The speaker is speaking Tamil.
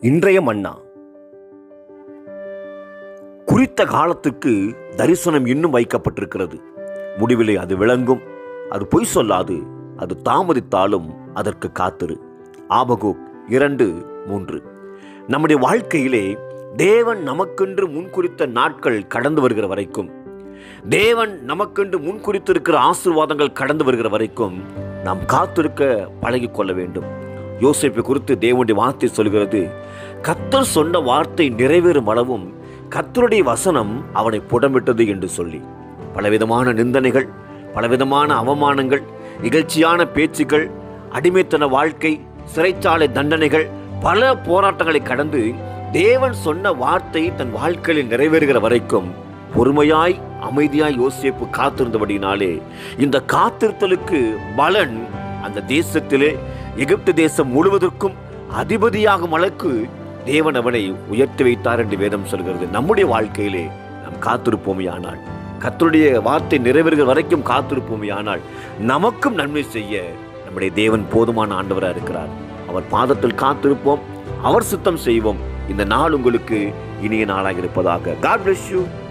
இன்றைய மன்னா குறித்த காலத்துக்கு தரிசனம் இன்னும் வைக்கப்பட்டிருக்கிறது முடிவிலே அது விளங்கும் அது பொய் சொல்லாது அது தாமதித்தாலும் அதற்கு காத்திரு ஆபகூக் இரண்டு மூன்று நம்முடைய வாழ்க்கையிலே தேவன் நமக்கென்று முன்குறித்த நாட்கள் கடந்து வருகிற வரைக்கும் தேவன் நமக்கென்று முன்குறித்திருக்கிற ஆசீர்வாதங்கள் கடந்து வருகிற வரைக்கும் நாம் காத்திருக்க பழகிக் கொள்ள வேண்டும் யோசிப்பை குறித்து தேவனுடைய வார்த்தை சொல்கிறது கத்தர் சொன்ன வார்த்தை நிறைவேறும் அளவும் கத்தருடைய வசனம் அவனை புடமிட்டது என்று சொல்லி பலவிதமான நிந்தனைகள் பலவிதமான அவமானங்கள் இகழ்ச்சியான பேச்சுக்கள் அடிமைத்தன வாழ்க்கை சிறைச்சாலை தண்டனைகள் பல போராட்டங்களை கடந்து தேவன் சொன்ன வார்த்தை தன் வாழ்க்கையில் நிறைவேறுகிற வரைக்கும் பொறுமையாய் அமைதியாய் யோசிப்பு காத்திருந்தபடினாலே இந்த காத்திருத்தலுக்கு பலன் அந்த தேசத்திலே எகிப்து தேசம் முழுவதற்கும் அதிபதியாகும் அளவுக்கு தேவன் அவனை உயர்த்தி வைத்தார் என்று வேதம் சொல்கிறது நம்முடைய வாழ்க்கையிலே நாம் காத்திருப்போமே ஆனால் கத்தருடைய வார்த்தை நிறைவேறுகிற வரைக்கும் காத்திருப்போமே ஆனால் நமக்கும் நன்மை செய்ய நம்முடைய தேவன் போதுமான ஆண்டவராக இருக்கிறார் அவர் பாதத்தில் காத்திருப்போம் அவர் சுத்தம் செய்வோம் இந்த நாள் உங்களுக்கு இனிய நாளாக இருப்பதாக காட் bless you